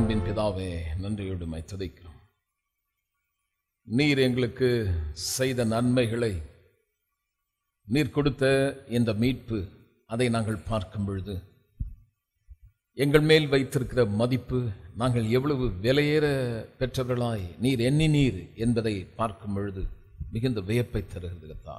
அன்பின் பிதாவே நன்றியோடு மை துதைக்கிறோம் நீர் எங்களுக்கு செய்த நன்மைகளை நீர் கொடுத்த இந்த மீட்பு அதை நாங்கள் பார்க்கும் பொழுது எங்கள் மேல் வைத்திருக்கிற மதிப்பு நாங்கள் எவ்வளவு விலையேற பெற்றவர்களாய் நீர் எண்ணி நீர் என்பதை பார்க்கும் பொழுது மிகுந்த வியப்பை தருகிறது கர்த்தா.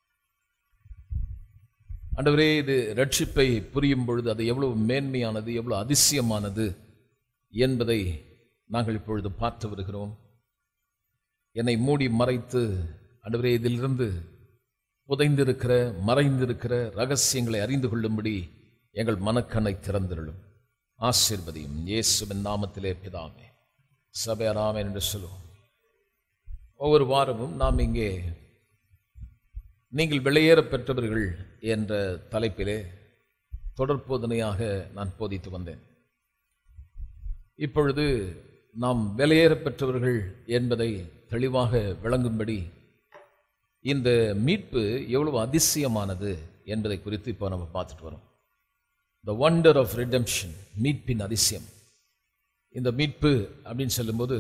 ஆண்டவரே இது ரட்சிப்பை புரியும் பொழுது அது எவ்வளவு மேன்மையானது எவ்வளவு அதிசயமானது என்பதை நாங்கள் இப்பொழுது பார்த்து வருகிறோம் என்னை மூடி மறைத்து ஆண்டவரே இதிலிருந்து புதைந்திருக்கிற மறைந்திருக்கிற ரகசியங்களை அறிந்து கொள்ளும்படி எங்கள் மனக்கண்ணை திறந்திருளும் ஆசீர்வதியும் இயேசுவின் நாமத்திலே பிதாமே சபையராமன் என்று சொல்லுவோம் ஒவ்வொரு வாரமும் நாம் இங்கே நீங்கள் வெளியேற பெற்றவர்கள் என்ற தலைப்பிலே தொடர்போதனையாக நான் போதித்து வந்தேன் இப்பொழுது நாம் வெளியேற பெற்றவர்கள் என்பதை தெளிவாக விளங்கும்படி இந்த மீட்பு எவ்வளவு அதிசயமானது என்பதை குறித்து இப்போ நம்ம பார்த்துட்டு வரோம் த வண்டர் ஆஃப் ரிடம்ஷன் மீட்பின் அதிசயம் இந்த மீட்பு அப்படின்னு சொல்லும்போது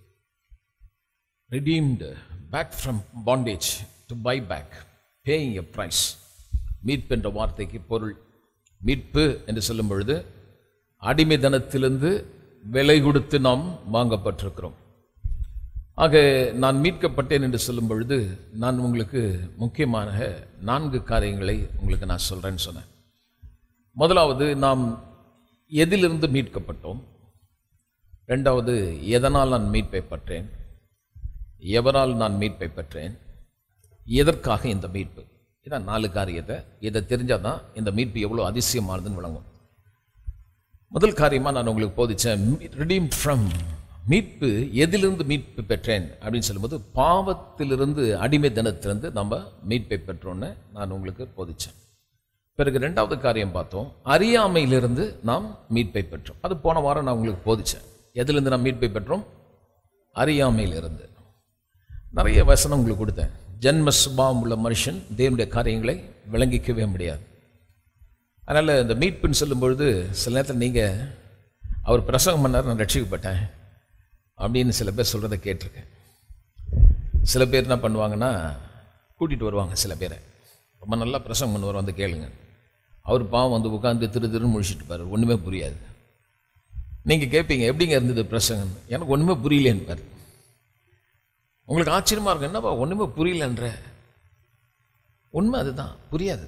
redeemed back from bondage to buy back paying a price மீட்பு என்ற வார்த்தைக்கு பொருள் மீட்பு என்று சொல்லும் பொழுது அடிமைதனத்திலிருந்து விலை கொடுத்து நாம் வாங்கப்பட்டிருக்கிறோம் ஆக நான் மீட்கப்பட்டேன் என்று சொல்லும் பொழுது நான் உங்களுக்கு முக்கியமான நான்கு காரியங்களை உங்களுக்கு நான் சொல்கிறேன்னு சொன்னேன் முதலாவது நாம் எதிலிருந்து மீட்கப்பட்டோம் ரெண்டாவது எதனால் நான் மீட்பை பெற்றேன் எவரால் நான் மீட்பை பெற்றேன் எதற்காக இந்த மீட்பு இதான் நாலு காரியத்தை இதை தெரிஞ்சால் தான் இந்த மீட்பு எவ்வளோ அதிசயமானதுன்னு விளங்கும் முதல் காரியமாக நான் உங்களுக்கு போதிச்சேன் ரிடீம் ஃப்ரம் மீட்பு எதிலிருந்து மீட்பு பெற்றேன் அப்படின்னு சொல்லும்போது பாவத்திலிருந்து அடிமை தினத்திலிருந்து நம்ம மீட்பை பெற்றோன்னு நான் உங்களுக்கு போதிச்சேன் பிறகு ரெண்டாவது காரியம் பார்த்தோம் அறியாமையிலிருந்து நாம் மீட்பை பெற்றோம் அது போன வாரம் நான் உங்களுக்கு போதிச்சேன் எதிலிருந்து நாம் மீட்பை பெற்றோம் அறியாமையிலிருந்து நிறைய வசனம் உங்களுக்கு கொடுத்தேன் ஜென்ம சுபாவம் உள்ள மனுஷன் தேவனுடைய காரியங்களை விளங்கிக்கவே முடியாது அதனால் இந்த மீட்புன்னு சொல்லும் பொழுது சில நேரத்தில் நீங்கள் அவர் பிரசங்கம் பண்ணார் நான் ரட்சிக்கப்பட்டேன் அப்படின்னு சில பேர் சொல்கிறத கேட்டிருக்கேன் சில பேர் என்ன பண்ணுவாங்கன்னா கூட்டிகிட்டு வருவாங்க சில பேரை ரொம்ப நல்லா பிரசங்கம் பண்ணுவார் வந்து கேளுங்க அவர் பாவம் வந்து உட்காந்து திரு திருன்னு முழிச்சிட்டு பாரு ஒன்றுமே புரியாது நீங்கள் கேட்பீங்க எப்படிங்க இருந்தது பிரசங்கம் எனக்கு ஒன்றுமே புரியலேன்னு பாரு உங்களுக்கு ஆச்சரியமாக இருக்கும் என்னப்பா ஒன்றுமே புரியலன்ற உண்மை அதுதான் புரியாது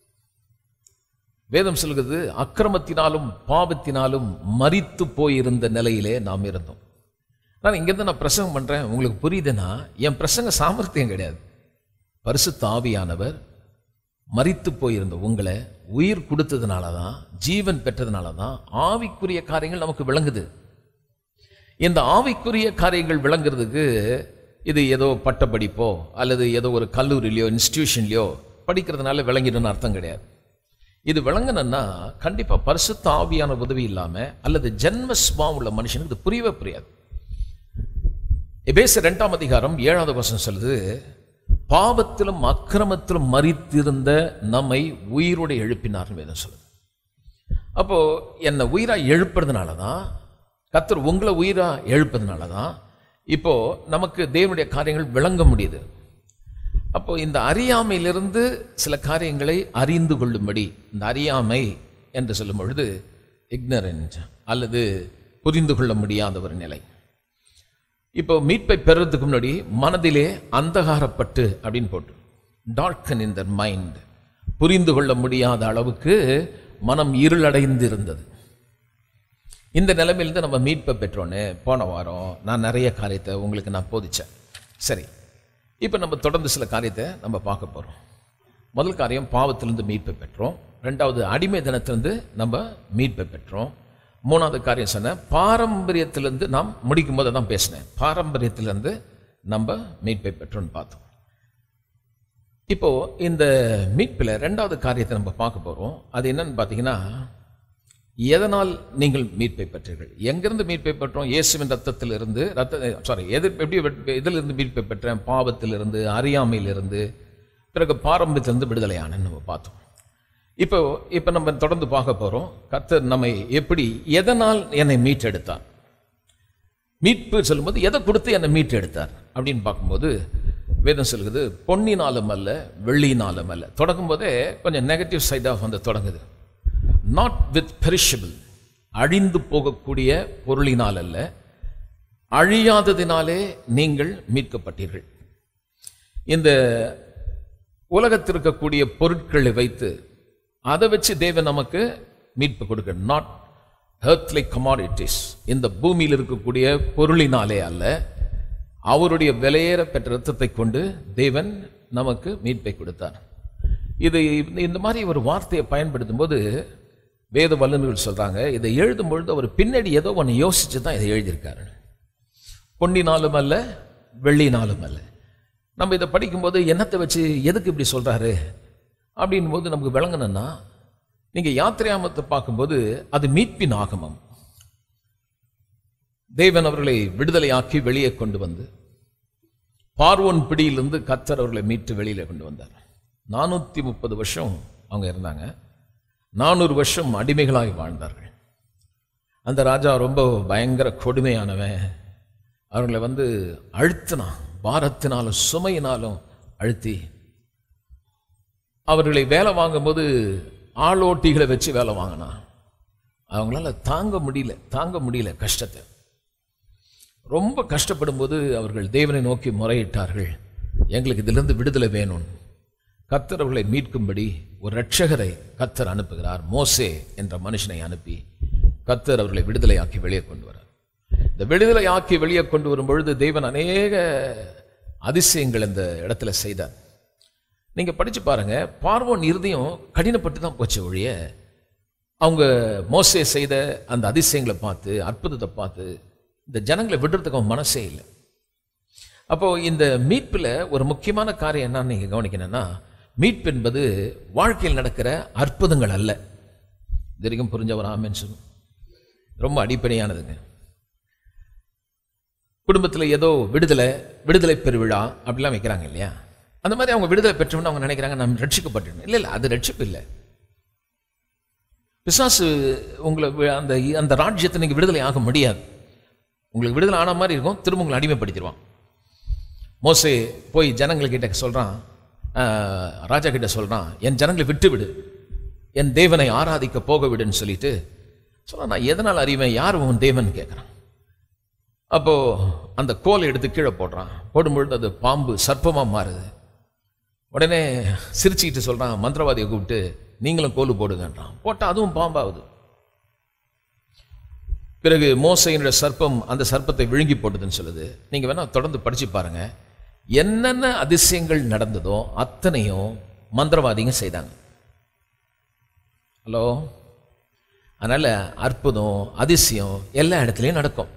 வேதம் சொல்கிறது அக்கிரமத்தினாலும் பாவத்தினாலும் மரித்து போயிருந்த நிலையிலே நாம் இருந்தோம் நான் இங்கேருந்து நான் பிரசங்கம் பண்ணுறேன் உங்களுக்கு புரியுதுன்னா என் பிரசங்க சாமர்த்தியம் கிடையாது பரிசுத்த ஆவியானவர் மரித்து போயிருந்த உங்களை உயிர் கொடுத்ததுனால தான் ஜீவன் பெற்றதுனால தான் ஆவிக்குரிய காரியங்கள் நமக்கு விளங்குது இந்த ஆவிக்குரிய காரியங்கள் விளங்குறதுக்கு இது ஏதோ பட்டப்படிப்போ அல்லது ஏதோ ஒரு கல்லூரிலையோ இன்ஸ்டிடியூஷன்லையோ படிக்கிறதுனால விளங்கிடும்னு அர்த்தம் கிடையாது இது விளங்கணும்னா கண்டிப்பாக பரிசுத்த ஆவியான உதவி இல்லாமல் அல்லது ஜென்ம ஸ்பாவம் உள்ள மனுஷனுக்கு இது புரியவே புரியாது எபேச ரெண்டாம் அதிகாரம் ஏழாவது வசனம் சொல்லுது பாவத்திலும் அக்கிரமத்திலும் மறித்திருந்த நம்மை உயிரோடு எழுப்பினார்னு வேதம் சொல்லுது அப்போ என்னை உயிரா எழுப்புறதுனால தான் கத்தர் உங்களை உயிரா எழுப்பதுனால தான் இப்போ நமக்கு தேவனுடைய காரியங்கள் விளங்க முடியுது அப்போ இந்த அறியாமையிலிருந்து சில காரியங்களை அறிந்து கொள்ளும்படி இந்த அறியாமை என்று சொல்லும் பொழுது இக்னரன்ட் அல்லது புரிந்து கொள்ள முடியாத ஒரு நிலை இப்போ மீட்பை பெறுறதுக்கு முன்னாடி மனதிலே அந்தகாரப்பட்டு அப்படின்னு போட்டு டார்க்கன் இன் த மைண்ட் புரிந்து கொள்ள முடியாத அளவுக்கு மனம் இருளடைந்து இருந்தது இந்த நிலைமையிலிருந்து நம்ம மீட்பை பெற்றோன்னு போன வாரம் நான் நிறைய காரியத்தை உங்களுக்கு நான் போதிச்சேன் சரி இப்போ நம்ம தொடர்ந்து சில காரியத்தை நம்ம பார்க்க போகிறோம் முதல் காரியம் பாவத்திலிருந்து மீட்பை பெற்றோம் ரெண்டாவது அடிமை தினத்திலிருந்து நம்ம மீட்பை பெற்றோம் மூணாவது காரியம் சொன்னேன் பாரம்பரியத்திலிருந்து நாம் முடிக்கும் போது தான் பேசினேன் பாரம்பரியத்திலிருந்து நம்ம மீட்பை பெற்றோம்னு பார்த்தோம் இப்போ இந்த மீட்பில் ரெண்டாவது காரியத்தை நம்ம பார்க்க போகிறோம் அது என்னன்னு பார்த்தீங்கன்னா எதனால் நீங்கள் மீட்பை பெற்றீர்கள் எங்கிருந்து மீட்பை பெற்றோம் இயேசுவின் ரத்தத்திலிருந்து ரத்த சாரி எது எப்படி இதிலிருந்து மீட்பை பெற்றேன் பாவத்திலிருந்து அறியாமையிலிருந்து பிறகு பாரம்பரியத்திலிருந்து விடுதலையானன்னு நம்ம பார்த்தோம் இப்போ இப்போ நம்ம தொடர்ந்து பார்க்க போகிறோம் கர்த்தர் நம்மை எப்படி எதனால் என்னை மீட்டெடுத்தார் மீட்பு சொல்லும்போது எதை கொடுத்து என்னை மீட்டு எடுத்தார் அப்படின்னு பார்க்கும்போது வேதம் சொல்லுது பொன்னினாலும் அல்ல வெள்ளினாலும் அல்ல தொடங்கும் போதே கொஞ்சம் நெகட்டிவ் சைடாக வந்து தொடங்குது நாட் வித் பெரிஷபிள் அழிந்து போகக்கூடிய பொருளினால் அல்ல அழியாததினாலே நீங்கள் மீட்கப்பட்டீர்கள் இந்த உலகத்தில் இருக்கக்கூடிய பொருட்களை வைத்து அதை வச்சு தேவன் நமக்கு மீட்பு கொடுக்க நாட் earthly commodities இந்த பூமியில் இருக்கக்கூடிய பொருளினாலே அல்ல அவருடைய விலையேற பெற்ற ரத்தத்தை கொண்டு தேவன் நமக்கு மீட்பை கொடுத்தார் இது இந்த- இந்த மாதிரி ஒரு வார்த்தையை பயன்படுத்தும் போது வேத வல்லுநர்கள் சொல்றாங்க இதை எழுதும் பொழுது அவர் பின்னாடி ஏதோ ஒன்று யோசிச்சு தான் இதை எழுதியிருக்காரு பொன்னினாலும் அல்ல வெள்ளினாலும் அல்ல நம்ம இதை படிக்கும்போது என்னத்தை வச்சு எதுக்கு இப்படி சொல்றாரு அப்படின் போது நமக்கு விளங்கணும்னா நீங்க யாத்திரையாமத்தை பார்க்கும்போது அது மீட்பின் ஆகமம் தேவன் அவர்களை விடுதலையாக்கி வெளியே கொண்டு வந்து பார்வோன் பிடியிலிருந்து கத்தர் அவர்களை மீட்டு வெளியில கொண்டு வந்தார் நானூத்தி முப்பது வருஷம் அவங்க இருந்தாங்க நானூறு வருஷம் அடிமைகளாய் வாழ்ந்தார்கள் அந்த ராஜா ரொம்ப பயங்கர கொடுமையானவன் அவர்களை வந்து அழுத்தினான் பாரத்தினாலும் சுமையினாலும் அழுத்தி அவர்களை வேலை வாங்கும்போது ஆளோட்டிகளை வச்சு வேலை வாங்கினான் அவங்களால தாங்க முடியல தாங்க முடியல கஷ்டத்தை ரொம்ப கஷ்டப்படும் போது அவர்கள் தேவனை நோக்கி முறையிட்டார்கள் எங்களுக்கு இதிலிருந்து விடுதலை வேணும் கத்தர் அவர்களை மீட்கும்படி ஒரு இரட்சகரை கத்தர் அனுப்புகிறார் மோசே என்ற மனுஷனை அனுப்பி கத்தர் அவர்களை விடுதலையாக்கி வெளியே கொண்டு வரார் இந்த விடுதலையாக்கி வெளியே கொண்டு வரும் பொழுது தேவன் அநேக அதிசயங்கள் இந்த இடத்துல செய்தார் நீங்க படிச்சு பாருங்க பார்வோன் இருதயம் கடினப்பட்டு தான் போச்சு ஒழிய அவங்க மோசே செய்த அந்த அதிசயங்களை பார்த்து அற்புதத்தை பார்த்து இந்த ஜனங்களை விடுறதுக்கு அவன் மனசே இல்லை அப்போ இந்த மீட்பில் ஒரு முக்கியமான காரியம் என்னன்னு நீங்க கவனிக்கணும்னா மீட்பு என்பது வாழ்க்கையில் நடக்கிற அற்புதங்கள் அல்ல இது வரைக்கும் புரிஞ்ச ஒரு ஆமேன்னு சொல்லும் ரொம்ப அடிப்படையானதுங்க குடும்பத்தில் ஏதோ விடுதலை விடுதலை பெருவிழா அப்படிலாம் வைக்கிறாங்க இல்லையா அந்த மாதிரி அவங்க விடுதலை பெற்றோம்னு அவங்க நினைக்கிறாங்க நம்ம ரட்சிக்கப்பட்டோம் இல்லை இல்லை அது ரட்சிப்பு இல்லை பிசாசு உங்களை வி- அந்த அந்த ராஜ்யத்தை நீங்கள் விடுதலை ஆக முடியாது உங்களுக்கு விடுதலை ஆன மாதிரி இருக்கும் திரும்ப உங்களை அடிமைப்படுத்திடுவான் மோசே போய் ஜனங்கள்கிட்ட சொல்கிறான் ராஜா கிட்ட சொல்கிறான் என் ஜனங்களை விட்டு விடு என் தேவனை ஆராதிக்க போக விடுன்னு சொல்லிட்டு சொல்ல நான் எதனால் அறிவேன் யார் உன் தேவன் கேட்குறான் அப்போ அந்த கோலை எடுத்து கீழே போடுறான் போடும்பொழுது அது பாம்பு சர்ப்பமா மாறுது உடனே சிரிச்சுக்கிட்டு சொல்றான் மந்திரவாதியை கூப்பிட்டு நீங்களும் கோலு போடுங்கன்றான் போட்டா அதுவும் பாம்பாகுது பிறகு மோசையினுடைய சர்ப்பம் அந்த சர்ப்பத்தை விழுங்கி போட்டதுன்னு சொல்லுது நீங்க வேணா தொடர்ந்து படிச்சு பாருங்க என்னென்ன அதிசயங்கள் நடந்ததோ அத்தனையும் மந்திரவாதிங்க செய்தாங்க ஹலோ அதனால அற்புதம் அதிசயம் எல்லா இடத்துலையும் நடக்கும்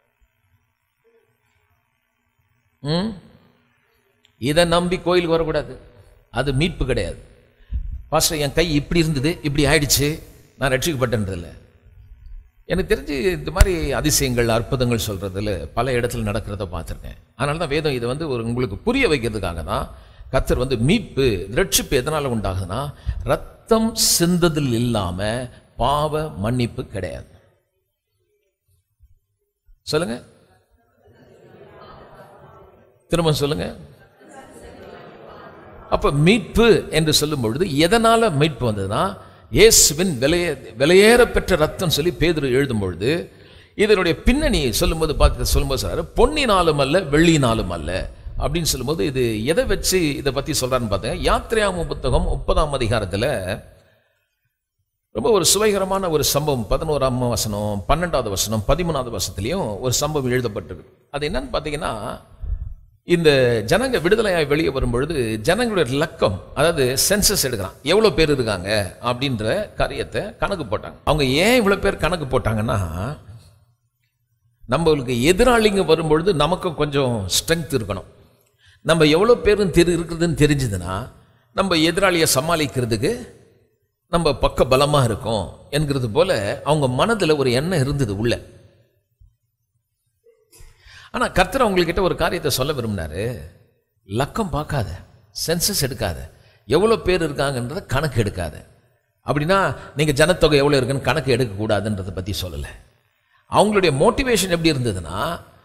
ம் இதை நம்பி கோயிலுக்கு வரக்கூடாது அது மீட்பு கிடையாது பாஸ்டர் என் கை இப்படி இருந்தது இப்படி ஆயிடுச்சு நான் ரட்சிக்கப்பட்டதில்ல எனக்கு தெரிஞ்சு இந்த மாதிரி அதிசயங்கள் அற்புதங்கள் சொல்றதுல பல இடத்துல நடக்கிறத பார்த்துருக்கேன் அதனால தான் வேதம் இதை வந்து ஒரு உங்களுக்கு புரிய வைக்கிறதுக்காக தான் கத்தர் வந்து மீட்பு ரட்சிப்பு எதனால உண்டாகுதுன்னா ரத்தம் சிந்ததில் இல்லாம பாவ மன்னிப்பு கிடையாது சொல்லுங்க திரும்ப சொல்லுங்க அப்ப மீட்பு என்று சொல்லும் பொழுது எதனால மீட்பு வந்ததுன்னா இயேசுவின் விலையே விலையேற பெற்ற ரத்தம் சொல்லி பேதுரு எழுதும் பொழுது இதனுடைய பின்னணி சொல்லும்போது பார்த்து சொல்லும்போது சொல்றாரு பொன்னினாலும் அல்ல வெள்ளினாலும் அல்ல அப்படின்னு சொல்லும்போது இது எதை வச்சு இதை பத்தி சொல்றாருன்னு பார்த்தேன் யாத்திரையாம புத்தகம் முப்பதாம் அதிகாரத்துல ரொம்ப ஒரு சுவைகரமான ஒரு சம்பவம் பதினோராம் வசனம் பன்னெண்டாவது வசனம் பதிமூணாவது வசனத்திலையும் ஒரு சம்பவம் எழுதப்பட்டிருக்கு அது என்னன்னு பார்த்தீங்கன்னா இந்த ஜனங்க விடுதலையாய் வெளியே வரும்பொழுது ஜனங்களுடைய லக்கம் அதாவது சென்சஸ் எடுக்கிறான் எவ்வளோ பேர் இருக்காங்க அப்படின்ற காரியத்தை கணக்கு போட்டாங்க அவங்க ஏன் இவ்வளோ பேர் கணக்கு போட்டாங்கன்னா நம்மளுக்கு எதிராளிங்க வரும்பொழுது நமக்கு கொஞ்சம் ஸ்ட்ரென்த் இருக்கணும் நம்ம எவ்வளோ பேரும் தெரி இருக்குதுன்னு தெரிஞ்சதுன்னா நம்ம எதிராளியை சமாளிக்கிறதுக்கு நம்ம பக்க பலமாக இருக்கும் என்கிறது போல அவங்க மனதில் ஒரு எண்ணம் இருந்தது உள்ள ஆனால் கர்த்தர் உங்கள்கிட்ட ஒரு காரியத்தை சொல்ல விரும்பினாரு லக்கம் பார்க்காத சென்சஸ் எடுக்காத எவ்வளோ பேர் இருக்காங்கன்றத கணக்கு எடுக்காத அப்படின்னா நீங்கள் ஜனத்தொகை எவ்வளோ இருக்குன்னு கணக்கு எடுக்கக்கூடாதுன்றதை பற்றி சொல்லலை அவங்களுடைய மோட்டிவேஷன் எப்படி இருந்ததுன்னா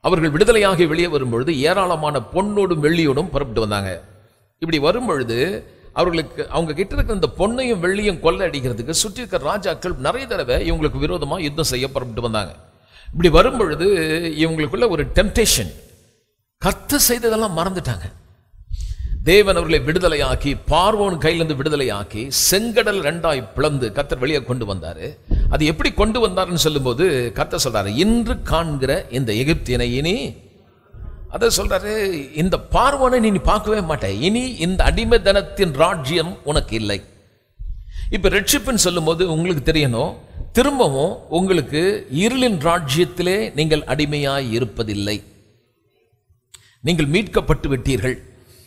அவர்கள் விடுதலையாகி வெளியே வரும்பொழுது ஏராளமான பொன்னோடும் வெள்ளியோடும் புறப்பட்டு வந்தாங்க இப்படி வரும்பொழுது அவர்களுக்கு அவங்க கிட்ட இருக்கிற இந்த பொன்னையும் வெள்ளியும் கொள்ளை அடிக்கிறதுக்கு சுற்றி இருக்கிற ராஜாக்கள் நிறைய தடவை இவங்களுக்கு விரோதமாக யுத்தம் செய்ய புறப்பட்டு வந்தாங்க இப்படி வரும்பொழுது இவங்களுக்குள்ள ஒரு டெம்டேஷன் கத்து செய்ததெல்லாம் மறந்துட்டாங்க தேவன் அவர்களை விடுதலையாக்கி பார்வோன் கையிலிருந்து விடுதலையாக்கி செங்கடல் ரெண்டாய் பிளந்து கத்தர் வெளியே கொண்டு வந்தாரு அது எப்படி கொண்டு வந்தாருன்னு சொல்லும்போது கத்தர் சொல்றாரு இன்று காண்கிற இந்த எகிப்தியனை இனி அதை சொல்றாரு இந்த பார்வோனை நீ பார்க்கவே மாட்ட இனி இந்த அடிமைத்தனத்தின் ராஜ்யம் உனக்கு இல்லை இப்ப ரட்சிப்புன்னு சொல்லும்போது உங்களுக்கு தெரியணும் திரும்பவும் உங்களுக்கு இருளின் ராஜ்யத்திலே நீங்கள் அடிமையாய் இருப்பதில்லை நீங்கள் மீட்கப்பட்டு விட்டீர்கள்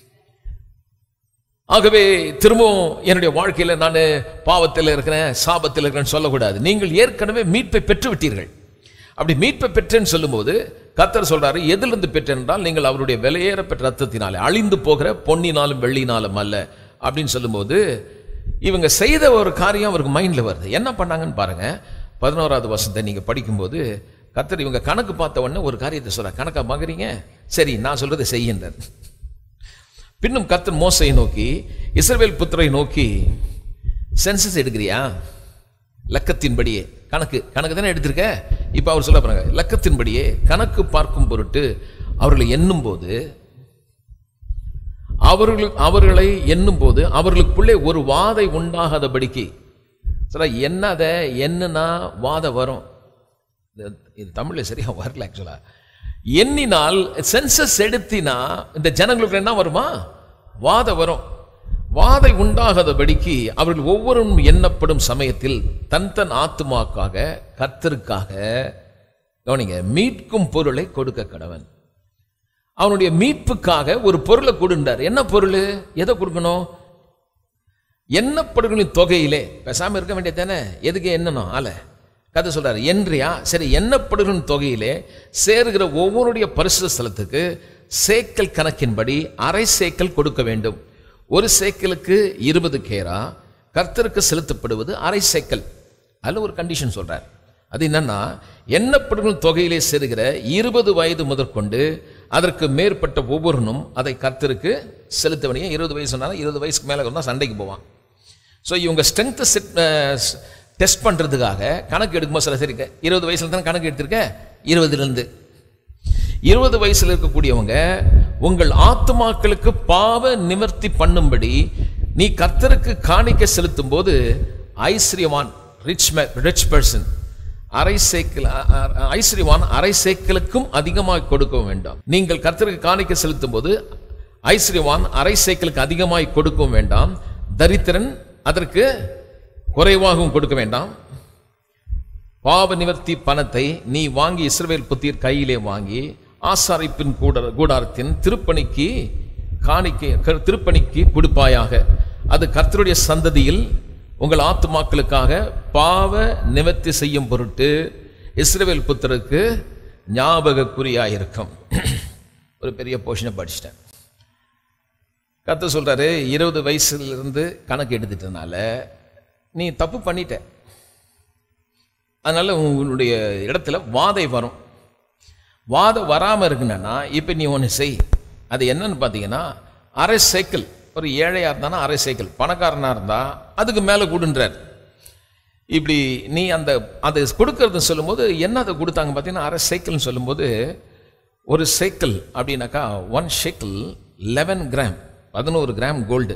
ஆகவே திரும்பவும் என்னுடைய வாழ்க்கையில நான் பாவத்தில் இருக்கிறேன் சாபத்தில் இருக்கிறேன்னு சொல்லக்கூடாது நீங்கள் ஏற்கனவே மீட்பை பெற்று விட்டீர்கள் அப்படி மீட்பை பெற்றேன்னு சொல்லும்போது கத்தர் சொல்றாரு எதிலிருந்து பெற்றேன் என்றால் நீங்கள் அவருடைய விலையேற பெற்ற ரத்தத்தினாலே அழிந்து போகிற பொன்னினாலும் வெள்ளினாலும் அல்ல அப்படின்னு சொல்லும்போது இவங்க செய்த ஒரு காரியம் அவருக்கு மைண்ட்ல வருது என்ன பண்ணாங்கன்னு பாருங்க பதினோராவது வருஷத்தை நீங்க படிக்கும்போது கத்தர் இவங்க கணக்கு பார்த்த உடனே ஒரு காரியத்தை சொல்ற கணக்கா மகறீங்க சரி நான் சொல்றதை செய்யுன்றார் பின்னும் கர்த்தர் மோசையை நோக்கி இஸ்ரவேல் புத்திரை நோக்கி சென்சஸ் எடுக்கிறியா லக்கத்தின்படியே கணக்கு கணக்கு தானே எடுத்திருக்க இப்போ அவர் சொல்ல போறாங்க லக்கத்தின்படியே கணக்கு பார்க்கும் பொருட்டு அவர்களை எண்ணும் போது அவர்கள் அவர்களை எண்ணும் போது அவர்களுக்குள்ளே ஒரு வாதை உண்டாகாதபடிக்கு சில என்னத என்னன்னா வாத வரும் இது- இது தமிழ்ல சரியா வரல ஆக்சுவலா எண்ணினால் சென்சஸ் எடுத்தினா இந்த ஜனங்களுக்கு என்ன வருமா வாத வரும் வாதை உண்டாகாதபடிக்கு அவர்கள் ஒவ்வொருவரும் எண்ணப்படும் சமயத்தில் தன் தன் ஆத்துமாக்காக கர்த்தருக்காக கவனிங்க மீட்கும் பொருளை கொடுக்க கடவன் அவனுடைய மீட்புக்காக ஒரு பொருளை கொடுண்டார் என்ன பொருள் எதை கொடுக்கணும் எண்ணப்படுகளின் தொகையிலே பேசாம இருக்க வேண்டியது தானே எதுக்கு எண்ணணும் ஆளை கதை சொல்றாரு என்றியா சரி எண்ணப்படுகளின் தொகையிலே சேருகிற ஒவ்வொருடைய பரிசுத்த ஸ்தலத்துக்கு சேக்கல் கணக்கின்படி அரை சேக்கல் கொடுக்க வேண்டும் ஒரு சேக்கலுக்கு இருபது கேரா கர்த்தருக்கு செலுத்தப்படுவது அரை சேக்கல் அதுல ஒரு கண்டிஷன் சொல்றார் அது என்னன்னா எண்ணப்படுகிற தொகையிலே சேருகிற இருபது வயது முதற்கொண்டு அதற்கு மேற்பட்ட ஒவ்வொருனும் அதை கர்த்தருக்கு செலுத்த வேண்டிய இருபது வயசுனால இருபது வயசுக்கு மேலே இருந்தால் சண்டைக்கு போவான் ஸோ இவங்க ஸ்ட்ரென்த்தை செட் டெஸ்ட் பண்ணுறதுக்காக கணக்கு எடுக்கும்போது சில சரி இருபது வயசுல தானே கணக்கு எடுத்திருக்க இருபதுலேருந்து இருபது வயசுல இருக்கக்கூடியவங்க உங்கள் ஆத்துமாக்களுக்கு பாவ நிவர்த்தி பண்ணும்படி நீ கர்த்தருக்கு காணிக்க செலுத்தும் போது ஐஸ்வர்யவான் ரிச் ரிச் பர்சன் அரை சேக்கில் அ- அ- ஐஸ்வர்யவான் அரை சேக்கலுக்கும் அதிகமாக கொடுக்க வேண்டாம் நீங்கள் கர்த்தருக்கு காணிக்க செலுத்தும் போது ஐஸ்வர்யவான் அரை சேக்கலுக்கு அதிகமாய் கொடுக்கவும் வேண்டாம் தரித்திரன் அதற்கு குறைவாகவும் கொடுக்க வேண்டாம் பாவ நிவர்த்தி பணத்தை நீ வாங்கி இஸ்ரவேல் புத்தியர் கையிலே வாங்கி ஆசாரிப்பின் கூட கூடாரத்தின் திருப்பணிக்கு காணிக்கை க- திருப்பணிக்கு கொடுப்பாயாக அது கர்த்தருடைய சந்ததியில் உங்கள் ஆத்துமாக்களுக்காக பாவ நிவர்த்தி செய்யும் பொருட்டு இஸ்ரவேல் புத்தருக்கு ஞாபகக்குறியாயிருக்கும் ஒரு பெரிய போர்ஷனை படிச்சிட்டேன் கர்த்தர் சொல்றாரு இருபது வயசுல இருந்து கணக்கு எடுத்துட்டனால நீ தப்பு பண்ணிட்ட அதனால உன்னுடைய இடத்துல வாதை வரும் வாதம் வராமல் இருக்குன்னா இப்போ நீ ஒன்று செய் அது என்னன்னு பார்த்தீங்கன்னா அரை சைக்கிள் ஒரு ஏழையாக இருந்தானா அரை சைக்கிள் பணக்காரனாக இருந்தால் அதுக்கு மேலே கொடுன்றார் இப்படி நீ அந்த அதை கொடுக்கறது சொல்லும்போது என்ன அதை கொடுத்தாங்க பார்த்தீங்கன்னா அரை சைக்கிள்னு சொல்லும்போது ஒரு சைக்கிள் அப்படின்னாக்கா ஒன் சைக்கிள் லெவன் கிராம் பதினோரு கிராம் கோல்டு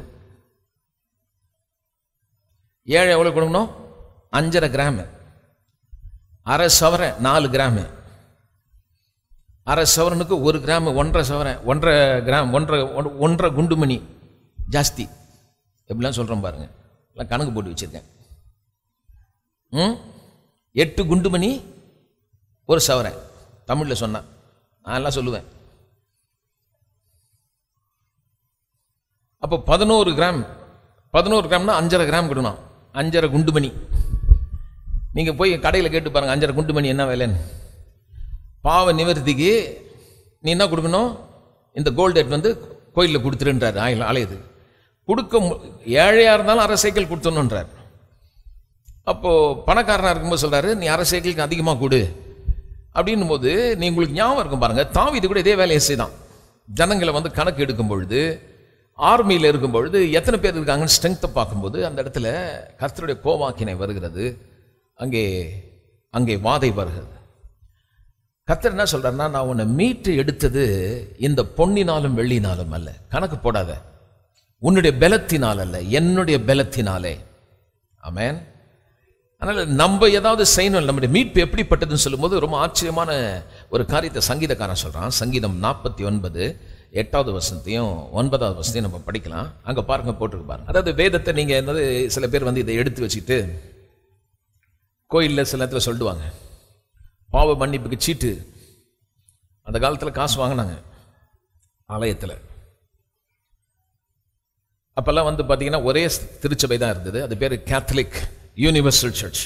ஏழை எவ்வளோ கொடுக்கணும் அஞ்சரை கிராமு அரை சவரன் நாலு கிராமு அரை சவரனுக்கு ஒரு கிராம் ஒன்றரை சவரன் ஒன்றரை கிராம் ஒன்றரை ஒன்- ஒன்றரை குண்டுமணி ஜாஸ்தி எப்படிலாம் சொல்கிறோம் பாருங்க எல்லாம் கணக்கு போட்டு வச்சிருக்கேன் ம் எட்டு குண்டுமணி ஒரு சவரன் தமிழில் சொன்னேன் நான் எல்லாம் சொல்லுவேன் அப்போ பதினோரு கிராம் பதினோரு கிராம்னா அஞ்சரை கிராம் கொடுக்கணும் அஞ்சரை குண்டுமணி நீங்கள் போய் கடையில் கேட்டு பாருங்கள் அஞ்சரை குண்டுமணி என்ன விலைன்னு பாவ நிவர்த்திக்கு நீ என்ன கொடுக்கணும் இந்த கோல்டு எடுத்து வந்து கோயிலில் கொடுத்துருன்றார் ஆயில் ஆலயது கொடுக்க மு- ஏழையாக இருந்தாலும் அரை சைக்கிள் கொடுத்துடணுன்றார் அப்போது பணக்காரனாக இருக்கும்போது சொல்கிறாரு நீ அரை சைக்கிளுக்கு அதிகமாக கொடு அப்படின்னும் போது நீ உங்களுக்கு ஞாபகம் இருக்கும் பாருங்க தாவீது கூட இதே வேலையை செய்தான் ஜனங்களை வந்து கணக்கு எடுக்கும் பொழுது ஆர்மியில் இருக்கும் பொழுது எத்தனை பேர் இருக்காங்கன்னு ஸ்ட்ரென்த்தை பார்க்கும்போது அந்த இடத்துல கர்த்தருடைய கோவாக்கினை வருகிறது அங்கே அங்கே வாதை வருகிறது கர்த்தர் என்ன சொல்றாருன்னா நான் உன்னை மீட்டு எடுத்தது இந்த பொன்னினாலும் வெள்ளினாலும் அல்ல கணக்கு போடாத உன்னுடைய பலத்தினால் அல்ல என்னுடைய பலத்தினாலே ஆமென் அதனால நம்ம ஏதாவது செய்யணும் நம்முடைய மீட்பு எப்படிப்பட்டதுன்னு சொல்லும்போது ரொம்ப ஆச்சரியமான ஒரு காரியத்தை சங்கீதக்காரன் சொல்றான் சங்கீதம் நாற்பத்தி ஒன்பது எட்டாவது வசனத்தையும் ஒன்பதாவது வசனத்தையும் நம்ம படிக்கலாம் அங்க பாருங்க போட்டிருக்கு பாருங்க அதாவது வேதத்தை நீங்க என்னது சில பேர் வந்து இதை எடுத்து வச்சுட்டு கோயிலில் சில நேரத்தில் சொல்லிடுவாங்க பாவ மன்னிப்புக்கு சீட்டு அந்த காலத்தில் காசு வாங்கினாங்க ஆலயத்தில் அப்போல்லாம் வந்து பார்த்தீங்கன்னா ஒரே திருச்சபை தான் இருந்தது அது பேர் கேத்தலிக் யூனிவர்சல் சர்ச்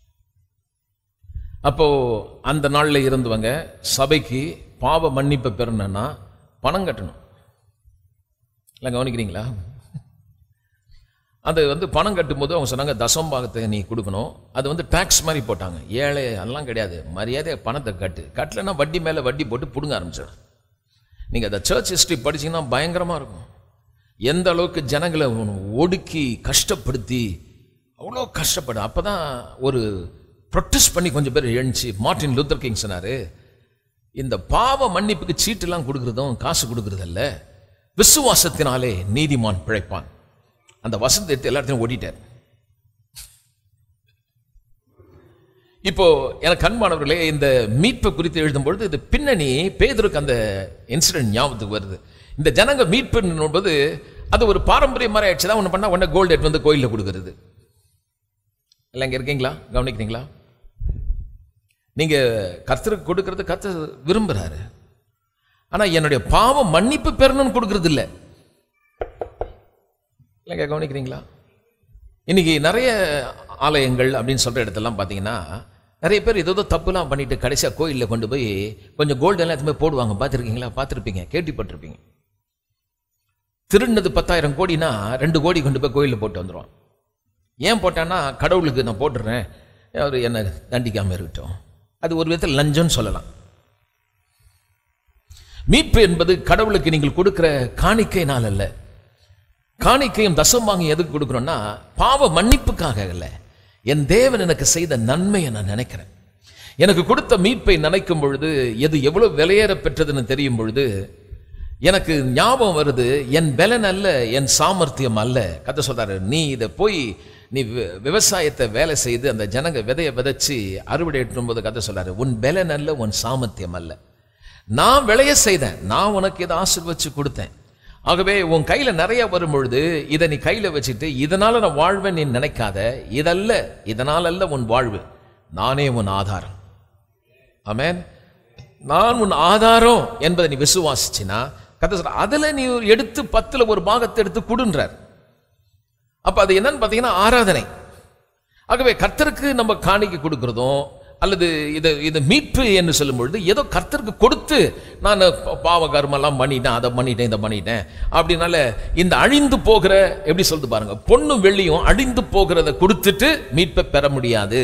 அப்போ அந்த நாளில் இருந்தவங்க சபைக்கு பாவ மன்னிப்பு பெறணும்னா பணம் கட்டணும் இல்லை கவனிக்கிறீங்களா அது வந்து பணம் கட்டும்போது அவங்க சொன்னாங்க தசம்பாகத்தை நீ கொடுக்கணும் அது வந்து டாக்ஸ் மாதிரி போட்டாங்க ஏழை அதெல்லாம் கிடையாது மரியாதை பணத்தை கட்டு கட்டலைன்னா வட்டி மேலே வட்டி போட்டு பிடுங்க ஆரம்பிச்சிடும் நீங்கள் அந்த சர்ச் ஹிஸ்ட்ரி படிச்சீங்கன்னா பயங்கரமாக இருக்கும் எந்த அளவுக்கு ஜனங்களை ஒடுக்கி கஷ்டப்படுத்தி அவ்வளோ கஷ்டப்படும் அப்போ தான் ஒரு ப்ரொட்டஸ்ட் பண்ணி கொஞ்சம் பேர் எழுந்துச்சு மார்ட்டின் லூத்தர் கிங் சொன்னார் இந்த பாவ மன்னிப்புக்கு சீட்டெல்லாம் கொடுக்குறதும் காசு கொடுக்குறதல்ல விசுவாசத்தினாலே நீதிமான் பிழைப்பான் அந்த வசனத்தை எடுத்து எல்லாத்தையும் ஓடிட்டார் இப்போ எனக்கு அன்பானவர்களே இந்த மீட்பை குறித்து எழுதும் பொழுது இது பின்னணி பேதருக்கு அந்த இன்சிடென்ட் ஞாபகத்துக்கு வருது இந்த ஜனங்க மீட்பு போது அது ஒரு பாரம்பரிய மாதிரி ஆயிடுச்சு தான் ஒன்று பண்ணால் உடனே கோல்டு எடுத்து வந்து கோயிலில் கொடுக்கறது இல்லை இங்கே இருக்கீங்களா கவனிக்கிறீங்களா நீங்க கர்த்தருக்கு கொடுக்கறது கர்த்தர் விரும்புறாரு ஆனா என்னுடைய பாவம் மன்னிப்பு பெறணும்னு கொடுக்கறது இல்லை இல்லைங்க கவனிக்கிறீங்களா இன்னைக்கு நிறைய ஆலயங்கள் அப்படின்னு சொல்ற இடத்தெல்லாம் பார்த்தீங்கன்னா நிறைய பேர் ஏதோ தப்புலாம் பண்ணிட்டு கடைசியாக கோயிலில் கொண்டு போய் கொஞ்சம் கோல்டு எல்லாம் எடுத்துமே போடுவாங்க பார்த்துருக்கீங்களா பார்த்துருப்பீங்க கேள்விப்பட்டிருப்பீங்க திருடினது பத்தாயிரம் கோடினா ரெண்டு கோடி கொண்டு போய் கோயிலில் போட்டு வந்துடுவான் ஏன் போட்டான்னா கடவுளுக்கு நான் போட்டுடுறேன் அவர் என்னை தண்டிக்காமல் இருக்கட்டும் அது ஒரு விதத்தில் லஞ்சம்னு சொல்லலாம் மீட்பு என்பது கடவுளுக்கு நீங்கள் கொடுக்கிற காணிக்கையினால் அல்ல காணிக்கையும் தசம் வாங்கி எதுக்கு கொடுக்குறோம்னா பாவ மன்னிப்புக்காக அல்ல என் தேவன் எனக்கு செய்த நன்மையை நான் நினைக்கிறேன் எனக்கு கொடுத்த மீட்பை நினைக்கும் பொழுது எது எவ்வளவு விலையேற பெற்றதுன்னு தெரியும் பொழுது எனக்கு ஞாபகம் வருது என் பலன் அல்ல என் சாமர்த்தியம் அல்ல கதை சொல்றாரு நீ இதை போய் நீ வி- விவசாயத்தை வேலை செய்து அந்த ஜனங்க விதைய விதைச்சு அறுவடை எட்டும் போது கதை சொல்றாரு உன் பலன் அல்ல உன் சாமர்த்தியம் அல்ல நான் விளைய செய்தேன் நான் உனக்கு இதை ஆசீர்வச்சு கொடுத்தேன் ஆகவே உன் கையில நிறைய வரும் பொழுது இதை நீ கையில வச்சுட்டு இதனால நான் வாழ்வேன் நீ நினைக்காத இதல்ல இதனால் அல்ல உன் வாழ்வு நானே உன் ஆதாரம் ஆமென் நான் உன் ஆதாரம் என்பதை நீ விசுவாசிச்சினா கதை சொல்ற அதுல நீ எடுத்து பத்துல ஒரு பாகத்தை எடுத்து கொடுன்றார் அப்ப அது என்னன்னு பாத்தீங்கன்னா ஆராதனை ஆகவே கர்த்தருக்கு நம்ம காணிக்கை கொடுக்கிறதும் அல்லது இது இது மீட்பு என்று சொல்லும் பொழுது ஏதோ கர்த்தருக்கு கொடுத்து நான் ப- பாவ கர்மெல்லாம் பண்ணிட்டேன் அதை பண்ணிட்டேன் இதை பண்ணிட்டேன் அப்படின்னால இந்த அழிந்து போகிற எப்படி சொல்லுது பாருங்க பொண்ணும் வெள்ளியும் அழிந்து போகிறத கொடுத்துட்டு மீட்பை பெற முடியாது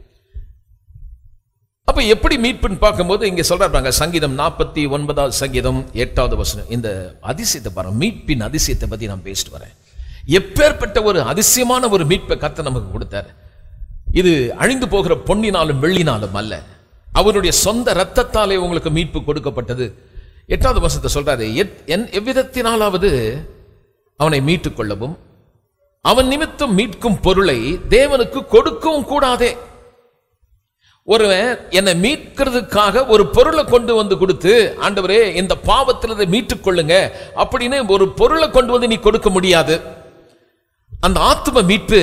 அப்ப எப்படி மீட்புன்னு பார்க்கும்போது இங்க சொல்றாங்க சங்கீதம் நாற்பத்தி ஒன்பதாவது சங்கீதம் எட்டாவது வசனம் இந்த அதிசயத்தை பாருங்க மீட்பின் அதிசயத்தை பத்தி நான் பேசிட்டு வரேன் எப்பேற்பட்ட ஒரு அதிசயமான ஒரு மீட்பை கர்த்தர் நமக்கு கொடுத்தார் இது அழிந்து போகிற பொன்னினாலும் வெள்ளினாலும் அல்ல அவருடைய சொந்த ரத்தத்தாலே உங்களுக்கு மீட்பு கொடுக்கப்பட்டது எட்டாவது வசனத்தை சொல்றாரு எத்- என் எவ்விதத்தினாலாவது அவனை மீட்டுக் கொள்ளவும் அவன் நிமித்தம் மீட்கும் பொருளை தேவனுக்கு கொடுக்கவும் கூடாதே ஒருவன் என்னை மீட்கிறதுக்காக ஒரு பொருளை கொண்டு வந்து கொடுத்து ஆண்டவரே இந்த பாவத்திலிருந்து மீட்டுக் கொள்ளுங்க அப்படின்னு ஒரு பொருளை கொண்டு வந்து நீ கொடுக்க முடியாது அந்த ஆத்ம மீட்பு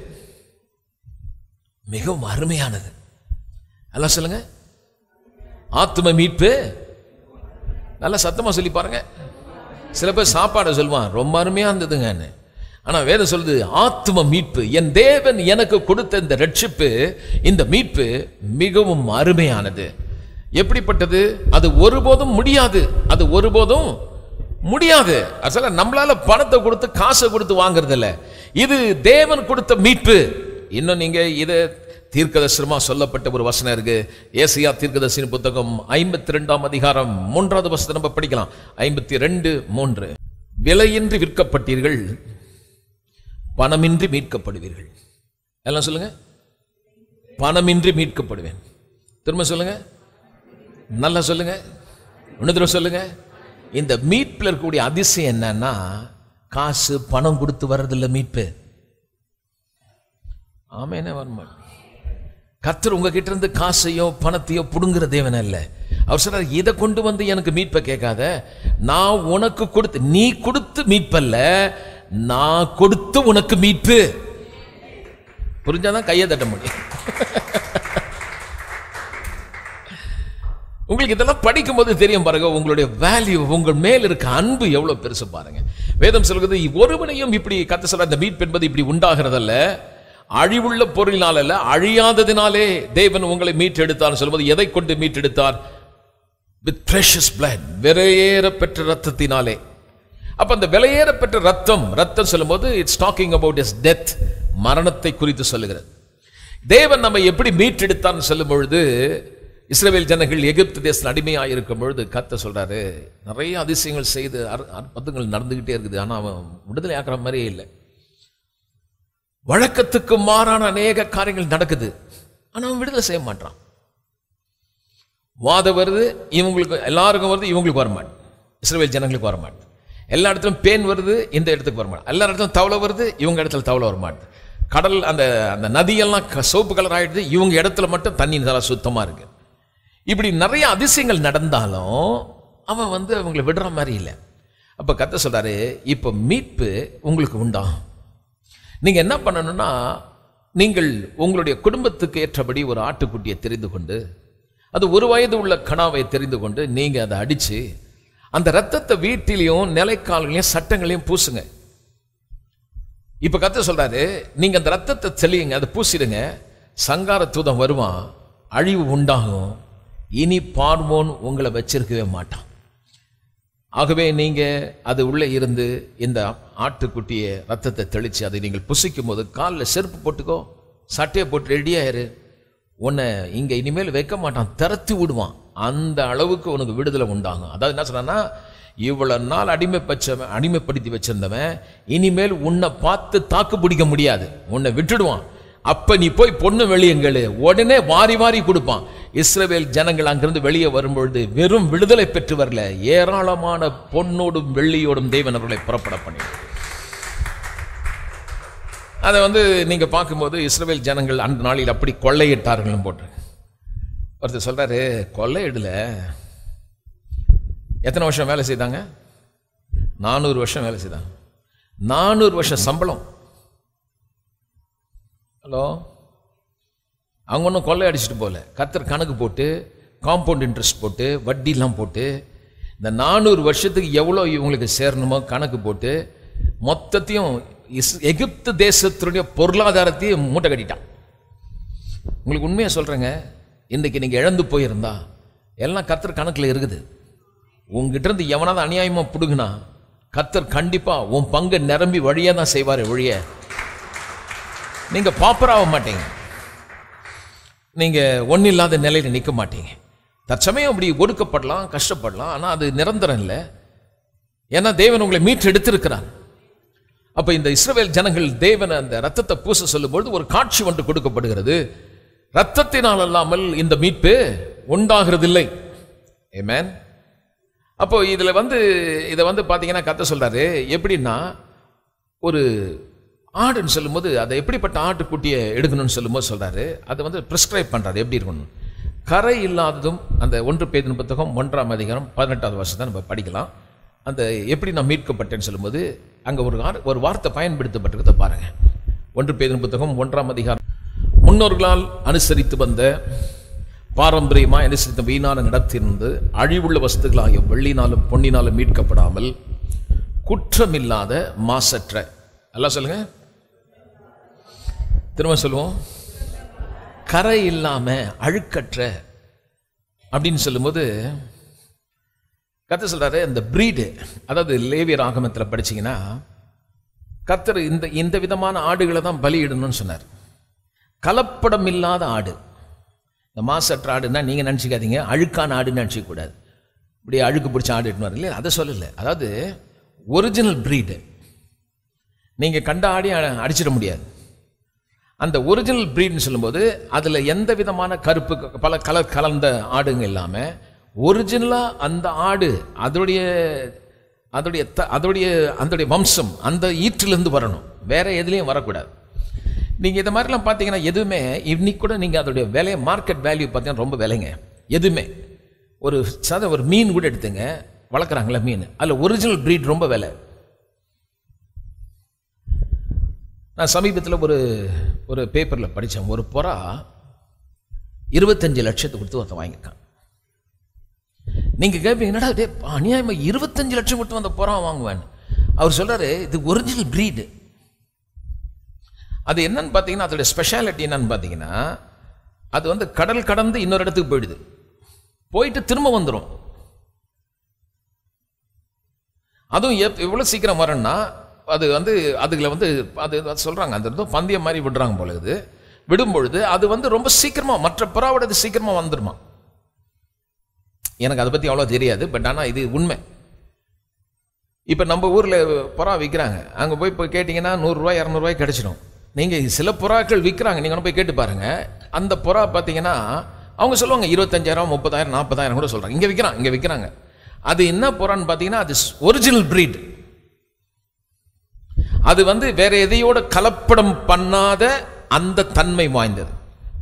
மிகவும் அருமையானது எல்லாம் சொல்லுங்க ஆத்ம மீட்பு நல்லா சத்தமா சொல்லி பாருங்க சில பேர் சாப்பாடை சொல்லுவான் ரொம்ப அருமையா இருந்ததுங்கன்னு ஆனா வேதம் சொல்லுது ஆத்ம மீட்பு என் தேவன் எனக்கு கொடுத்த இந்த ரட்சிப்பு இந்த மீட்பு மிகவும் அருமையானது எப்படிப்பட்டது அது ஒருபோதும் முடியாது அது ஒருபோதும் முடியாது அசல நம்மளால பணத்தை கொடுத்து காசை கொடுத்து வாங்குறது இல்ல இது தேவன் கொடுத்த மீட்பு இன்னும் நீங்க இதை தீர்க்கதரிசனமா சொல்லப்பட்ட ஒரு வசனம் இருக்கு ஏசியா தீர்க்கதரிசன புத்தகம் ஐம்பத்தி ரெண்டாம் அதிகாரம் மூன்றாவது வசனம் நம்ம படிக்கலாம் ஐம்பத்தி ரெண்டு மூன்று விலையின்றி விற்கப்பட்டீர்கள் பணமின்றி மீட்கப்படுவீர்கள் எல்லாம் சொல்லுங்க பணமின்றி மீட்கப்படுவேன் திரும்ப சொல்லுங்க நல்லா சொல்லுங்க இன்னொரு தடவை சொல்லுங்க இந்த மீட்பில் இருக்கக்கூடிய அதிசயம் என்னன்னா காசு பணம் கொடுத்து வர்றதில்ல மீட்பு ஆமேனே வரமாட்டேன் கத்தர் உங்ககிட்ட இருந்து காசையோ பணத்தையோ புடுங்குற தேவன் அல்ல அவர் சொல்றார் இதை கொண்டு வந்து எனக்கு மீட்பை கேட்காத நான் உனக்கு கொடுத்து நீ கொடுத்து மீட்பல்ல நான் கொடுத்து உனக்கு மீட்பு புரிஞ்சாதான் கையை தட்ட முடியும் உங்களுக்கு இதெல்லாம் படிக்கும்போது தெரியும் பாருங்க உங்களுடைய வேல்யூ உங்கள் மேல் இருக்க அன்பு எவ்வளவு பெருசு பாருங்க வேதம் சொல்கிறது ஒருவனையும் இப்படி கத்த சொல்ற இந்த மீட்பு என்பது இப்படி உண்டாகிறதல்ல அழிவுள்ள பொருளினால் அல்ல அழியாததினாலே தேவன் உங்களை மீட்டெடுத்தார் சொல்வது எதை கொண்டு மீட்டெடுத்தார் வித் ப்ரெஷஸ் பிளட் விலையேற பெற்ற ரத்தத்தினாலே அப்ப அந்த விலையேற பெற்ற ரத்தம் ரத்தம் சொல்லும்போது it's talking about is death மரணத்தை குறித்து சொல்லுகிறது தேவன் நம்ம எப்படி மீட்டெடுத்தார்னு சொல்லும் பொழுது இஸ்ரேல் ஜனங்கள் எகிப்து தேசத்தில் அடிமையாக இருக்கும் பொழுது கத்த சொல்றாரு நிறைய அதிசயங்கள் செய்து அற்- அற்புதங்கள் நடந்துகிட்டே இருக்குது ஆனா அவன் விடுதலை ஆக்குற மாதிரியே இல்லை வழக்கத்துக்கு மாறான அநேக காரியங்கள் நடக்குது ஆனா அவன் விடுதலை செய்ய மாட்டான் வாதம் வருது இவங்களுக்கு எல்லாருக்கும் வருது இவங்களுக்கு வர மாட்டேன் இஸ்ரேல் ஜனங்களுக்கு வர மாட்டேன் எல்லா இடத்துலையும் பேன் வருது இந்த இடத்துக்கு வர மாட்டேன் எல்லா இடத்துலையும் தவளை வருது இவங்க இடத்துல தவளை வர மாட்டேன் கடல் அந்த அந்த நதியெல்லாம் க- சிவப்பு கலர் ஆயிடுது இவங்க இடத்துல மட்டும் தண்ணி நல்லா சுத்தமா இருக்கு இப்படி நிறைய அதிசயங்கள் நடந்தாலும் அவன் வந்து அவங்களை விடுற மாதிரி இல்லை அப்ப கத்த சொல்றாரு இப்போ மீட்பு உங்களுக்கு உண்டா நீங்க என்ன பண்ணணும்னா நீங்கள் உங்களுடைய குடும்பத்துக்கு ஏற்றபடி ஒரு ஆட்டுக்குட்டியை தெரிந்து கொண்டு அது ஒரு வயது உள்ள கணாவை தெரிந்து கொண்டு நீங்க அதை அடிச்சு அந்த ரத்தத்தை வீட்டிலையும் நிலைக்கால்களையும் சட்டங்களையும் பூசுங்க இப்ப கத்த சொல்றாரு நீங்க அந்த ரத்தத்தை தெளியுங்க அதை பூசிடுங்க சங்கார தூதன் வருவான் அழிவு உண்டாகும் இனி பார்வோன் உங்களை வச்சிருக்கவே மாட்டான் ஆகவே நீங்க அது உள்ளே இருந்து இந்த ஆட்டுக்குட்டியை ரத்தத்தை தெளிச்சு அதை நீங்கள் புசிக்கும் போது காலில் செருப்பு போட்டுக்கோ சட்டையை போட்டு ரெடியாயிரு உன்னை இங்க இனிமேல் வைக்க மாட்டான் திறத்தி விடுவான் அந்த அளவுக்கு உனக்கு விடுதலை உண்டாகும் அதாவது என்ன சொன்னா இவ்வளவு நாள் அடிமை பச்சவன் அடிமைப்படுத்தி வச்சிருந்தவன் இனிமேல் உன்னை பார்த்து தாக்கு பிடிக்க முடியாது உன்னை விட்டுடுவான் அப்ப நீ போய் பொண்ணு வெளியங்களு உடனே வாரி வாரி கொடுப்பான் இஸ்ரவேல் ஜனங்கள் அங்கிருந்து வெளியே வரும்பொழுது வெறும் விடுதலை பெற்று வரல ஏராளமான பொன்னோடும் வெள்ளியோடும் தேவன் அவர்களை புறப்பட பண்ணி அதை வந்து நீங்க பார்க்கும்போது இஸ்ரவேல் ஜனங்கள் அந்த நாளில் அப்படி கொள்ளையிட்டார்கள் போட்டு ஒருத்தர் சொல்றாரு கொள்ளையிடல எத்தனை வருஷம் வேலை செய்தாங்க நானூறு வருஷம் வேலை செய்தாங்க நானூறு வருஷம் சம்பளம் ஹலோ அவங்க ஒன்றும் கொள்ளை அடிச்சுட்டு போகல கத்தர் கணக்கு போட்டு காம்பவுண்ட் இன்ட்ரெஸ்ட் போட்டு வட்டிலாம் போட்டு இந்த நானூறு வருஷத்துக்கு எவ்வளோ இவங்களுக்கு சேரணுமோ கணக்கு போட்டு மொத்தத்தையும் இஸ் எகிப்து தேசத்தினுடைய பொருளாதாரத்தையும் மூட்டை கட்டிட்டான் உங்களுக்கு உண்மையாக சொல்கிறேங்க இன்றைக்கி நீங்கள் இழந்து போயிருந்தா எல்லாம் கத்தர் கணக்கில் இருக்குது உங்ககிட்ட இருந்து எவனாவது அநியாயமாக பிடுங்கினா கத்தர் கண்டிப்பாக உன் பங்கை நிரம்பி வழியாக தான் செய்வார் வழிய நீங்கள் பாப்பராக மாட்டீங்க நீங்கள் ஒன்றும் இல்லாத நிலையில் நிற்க மாட்டீங்க தற்சமயம் அப்படி ஒடுக்கப்படலாம் கஷ்டப்படலாம் ஆனால் அது நிரந்தரம் இல்லை ஏன்னா தேவன் உங்களை மீட்டு எடுத்திருக்கிறார் அப்ப இந்த இஸ்ரவேல் ஜனங்கள் தேவன் அந்த ரத்தத்தை பூச சொல்லும்பொழுது ஒரு காட்சி ஒன்று கொடுக்கப்படுகிறது ரத்தத்தினால் அல்லாமல் இந்த மீட்பு உண்டாகிறதில்லை Amen அப்போ இதுல வந்து இதை வந்து பாத்தீங்கன்னா கத்த சொல்றாரு எப்படின்னா ஒரு ஆடுன்னு சொல்லும்போது அதை எப்படிப்பட்ட ஆட்டுக்குட்டியை எடுக்கணும்னு சொல்லும்போது சொல்றாரு அதை வந்து ப்ரிஸ்கிரைப் பண்றாரு எப்படி இருக்கணும் கரை இல்லாததும் அந்த ஒன்று பேதின் புத்தகம் ஒன்றாம் அதிகாரம் பதினெட்டாவது வருஷத்தை நம்ம படிக்கலாம் அந்த எப்படி நான் மீட்கப்பட்டேன்னு சொல்லும்போது அங்கே ஒரு வார்- ஒரு வார்த்தை பயன்படுத்தப்பட்டிருக்கிறத பாருங்க ஒன்று பேதின் புத்தகம் ஒன்றாம் அதிகாரம் முன்னோர்களால் அனுசரித்து வந்த பாரம்பரியமாக அனுசரித்த வீணான நடத்திருந்து அழிவுள்ள வஸ்துகளாகிய வெள்ளினாலும் பொன்னினாலும் மீட்கப்படாமல் குற்றமில்லாத மாசற்ற எல்லாம் சொல்லுங்க திரும்ப சொல்லுவோம் கரை இல்லாம அழுக்கற்ற அப்படின்னு சொல்லும்போது கத்த சொல்றாரு இந்த பிரீடு அதாவது லேவியர் ஆகமத்தில் படிச்சீங்கன்னா கத்தர் இந்த இந்த விதமான ஆடுகளை தான் பலியிடணும்னு சொன்னார் கலப்படம் இல்லாத ஆடு இந்த மாசற்ற ஆடுன்னா நீங்கள் நினச்சிக்காதீங்க அழுக்கான ஆடுன்னு நினச்சிக்கூடாது இப்படி அழுக்கு பிடிச்ச ஆடு எட்டுன்னு வரல அதை சொல்லலை அதாவது ஒரிஜினல் ப்ரீடு நீங்கள் கண்ட ஆடையும் அ- அடிச்சிட முடியாது அந்த ஒரிஜினல் ப்ரீட்னு சொல்லும்போது அதில் எந்த விதமான கருப்பு க- பல கலர் கலந்த ஆடுங்க இல்லாமல் ஒரிஜினலாக அந்த ஆடு அதோடைய அதோடைய த அதோடைய அதோடைய வம்சம் அந்த ஈற்றிலிருந்து வரணும் வேற எதுலேயும் வரக்கூடாது நீங்கள் இந்த மாதிரிலாம் பார்த்தீங்கன்னா எதுவுமே இன்னைக்கு கூட நீங்கள் அதோடைய விலை மார்க்கெட் வேல்யூ பார்த்தீங்கன்னா ரொம்ப விலைங்க எதுவுமே ஒரு சாத ஒரு மீன் கூட எடுத்துங்க வளர்க்குறாங்களே மீன் அதில் ஒரிஜினல் ப்ரீட் ரொம்ப விலை நான் சமீபத்தில் ஒரு ஒரு பேப்பரில் படித்தேன் ஒரு புறா இருபத்தஞ்சு லட்சத்துக்கு கொடுத்து ஒருத்தன் வாங்கியிருக்கான் நீங்கள் கேட்பீங்க என்னடா டே அநியாயமாக இருபத்தஞ்சு லட்சம் கொடுத்து வந்த புறா வாங்குவேன் அவர் சொல்றாரு இது ஒரிஜினல் ப்ரீடு அது என்னன்னு பார்த்தீங்கன்னா அதோட ஸ்பெஷாலிட்டி என்னன்னு பார்த்தீங்கன்னா அது வந்து கடல் கடந்து இன்னொரு இடத்துக்கு போயிடுது போயிட்டு திரும்ப வந்துடும் அதுவும் எப் எவ்வளோ சீக்கிரம் வரும்னா அது வந்து அதுல வந்து அது அது சொல்கிறாங்க அந்த ஏதோ பந்தயம் மாதிரி விடுறாங்க போல இது விடும் பொழுது அது வந்து ரொம்ப சீக்கிரமாக மற்ற புறாவோட இது சீக்கிரமாக வந்துடுமா எனக்கு அதை பற்றி அவ்வளோ தெரியாது பட் ஆனால் இது உண்மை இப்போ நம்ம ஊரில் புறா விற்கிறாங்க அங்கே போய் போய் கேட்டிங்கன்னா நூறுரூவா இரநூறுவாய் கிடச்சிடும் நீங்கள் சில புறாக்கள் விற்கிறாங்க நீங்கள் போய் கேட்டு பாருங்க அந்த புறா பார்த்தீங்கன்னா அவங்க சொல்லுவாங்க இருபத்தஞ்சாயிரம் முப்பதாயிரம் நாற்பதாயிரம் கூட சொல்கிறாங்க இங்கே விற்கிறாங்க இங்கே விற்கிறாங்க அது என்ன புறான்னு பார்த்தீங்கன்னா அது ஒரிஜினல் breed அது வந்து வேற எதையோட கலப்படம் பண்ணாத அந்த தன்மை வாய்ந்தது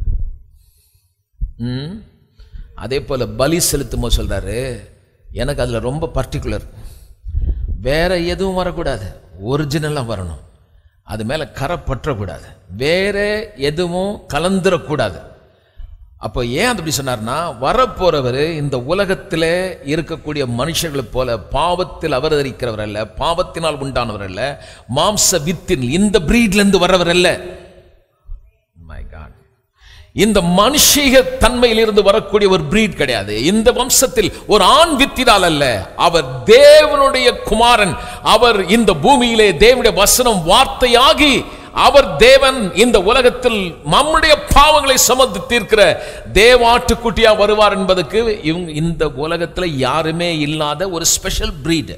ம் அதே போல பலி செலுத்தும் போது சொல்றாரு எனக்கு அதுல ரொம்ப பர்டிகுலர் வேற எதுவும் வரக்கூடாது ஒரிஜினலாக வரணும் அது மேல கரை பற்றக்கூடாது வேற எதுவும் கலந்துடக்கூடாது அப்போ ஏன் அப்படி சொன்னார்னா வரப்போறவர் இந்த உலகத்திலே இருக்கக்கூடிய மனுஷர்களைப் போல பாவத்தில் அவதரிக்கிறவர் அல்ல பாவத்தினால் உண்டானவர் அல்ல மாம்ச வித்தின் இந்த breedல இருந்து வர்றவர் அல்ல மை காட் இந்த மனுஷீக தன்மையிலிருந்து வரக்கூடிய ஒரு பிரீட் கிடையாது இந்த வம்சத்தில் ஒரு ஆண் வித்தினால் அல்ல அவர் தேவனுடைய குமாரன் அவர் இந்த பூமியிலே தேவனுடைய வசனம் வார்த்தையாகி அவர் தேவன் இந்த உலகத்தில் நம்முடைய பாவங்களை சுமந்து தீர்க்கிற தேவாட்டுக்குட்டியா வருவார் என்பதற்கு இவங்க இந்த உலகத்துல யாருமே இல்லாத ஒரு ஸ்பெஷல் பிரீடு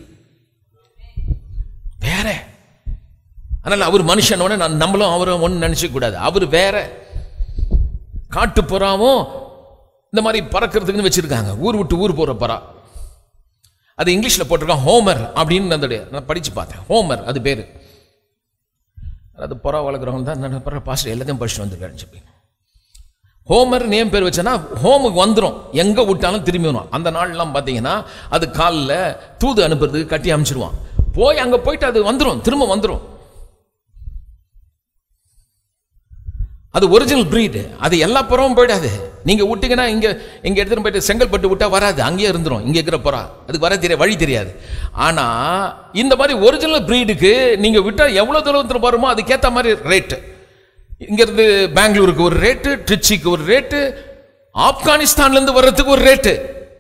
வேற அதனால அவர் மனுஷன் நான் நம்மளும் அவரும் ஒன்று நினைச்சுக்க கூடாது அவர் வேற காட்டு புறாவும் இந்த மாதிரி பறக்கிறதுக்குன்னு வச்சிருக்காங்க ஊர் விட்டு ஊர் போற புறா அது இங்கிலீஷ்ல போட்டிருக்கான் ஹோமர் அப்படின்னு அந்த நான் படிச்சு பார்த்தேன் ஹோமர் அது பேரு அது புறா வளர்க்குறவங்க தான் நான் பரவாயில்ல பாஸ்டர் எல்லாத்தையும் படிச்சுட்டு வந்திருக்காருன்னு சொல்லி ஹோமர் நேம் பேர் வச்சேன்னா ஹோமுக்கு வந்துடும் எங்கே விட்டாலும் திரும்பி வரும் அந்த நாள்லாம் பார்த்தீங்கன்னா அது காலில் தூது அனுப்புறதுக்கு கட்டி அனுப்பிச்சிடுவான் போய் அங்கே போயிட்டு அது வந்துடும் திரும்ப வந்துடும் அது ஒரிஜினல் breed அது எல்லா புறமும் போயிடாது நீங்க விட்டீங்கன்னா இங்க இங்க எடுத்துட்டு போயிட்டு செங்கல்பட்டு விட்டா வராது அங்கேயே இருந்துரும் இங்க இருக்கிற புறா அதுக்கு வர தெரிய வழி தெரியாது ஆனா இந்த மாதிரி ஒரிஜினல் பிரீடுக்கு நீங்க விட்டா எவ்வளவு தூரத்தில் வருமோ அதுக்கேத்த மாதிரி ரேட்டு இங்கிருந்து பெங்களூருக்கு ஒரு ரேட்டு ட்ரிச்சிக்கு ஒரு ரேட்டு ஆப்கானிஸ்தான்ல இருந்து வர்றதுக்கு ஒரு ரேட்டு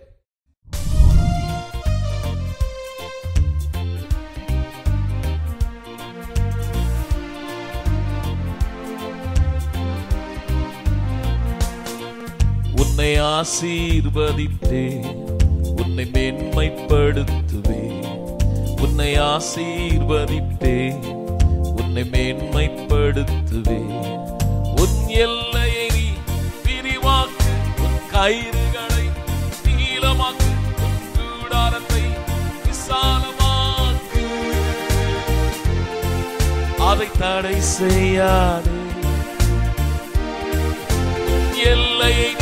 உன்னை ஆசீர்வதித்தே உன்னை மேன்மைப்படுத்துவே உன்னை ஆசீர்வதித்தே உன்னை மேன்மைப்படுத்துவே உன் எல்லையை நீ விரிவாக்கு உன் கயிறுகளை நீளமாக்கு உன் கூடாரத்தை விசாலமாக்கு அதை தடை செய்யாதே எல்லையை